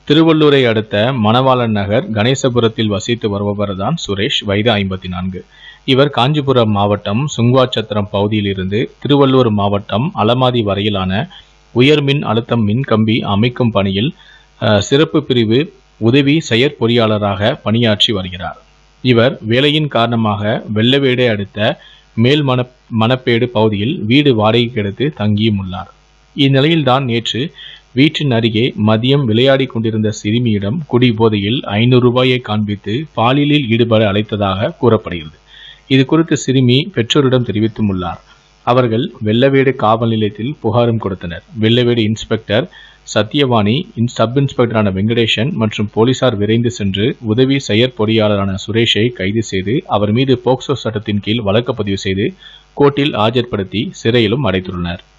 திருவள்ளூரை அடுத்த மணவாளன் நகர் கணேசபுரத்தில் வசித்து வருபவர்தான் சுரேஷ் வயது ஐம்பத்தி நான்கு இவர் காஞ்சிபுரம் மாவட்டம் சுங்குவாச்சத்திரம் பகுதியிலிருந்து திருவள்ளூர் மாவட்டம் அலமாதி வரையிலான உயர்மின் அழுத்தம் மின் கம்பி அமைக்கும் பணியில் அஹ், சிறப்பு பிரிவு உதவி செயற்பொறியாளராக பணியாற்றி வருகிறார் இவர் வேலையின் காரணமாக வெள்ளவேடை அடுத்த மேல் மண மணப்பேடு பகுதியில் வீடு வாடகைக்கு எடுத்து தங்கியும் உள்ளார் இந்நிலையில்தான் நேற்று வீட்டின் அருகே மதியம் விளையாடிக் கொண்டிருந்த சிறுமியிடம் குடி போதையில் ஐநூறு ரூபாயை காண்பித்து பாலியலில் ஈடுபட அழைத்ததாக கூறப்படுகிறது இது குறித்து சிறுமி பெற்றோரிடம் தெரிவித்தும் உள்ளார் அவர்கள் வெள்ளவேடு காவல் நிலையத்தில் புகாரும் கொடுத்தனர் வெள்ளவேடு இன்ஸ்பெக்டர் சத்யவாணி இன் சப் இன்ஸ்பெக்டரான வெங்கடேசன் மற்றும் போலீசார் விரைந்து சென்று உதவி செயற்பொறியாளரான சுரேஷை கைது செய்து அவர் மீது போக்சோ சட்டத்தின் கீழ் வழக்கு பதிவு செய்து கோர்ட்டில் ஆஜர்படுத்தி சிறையிலும் அடைத்துள்ளனர்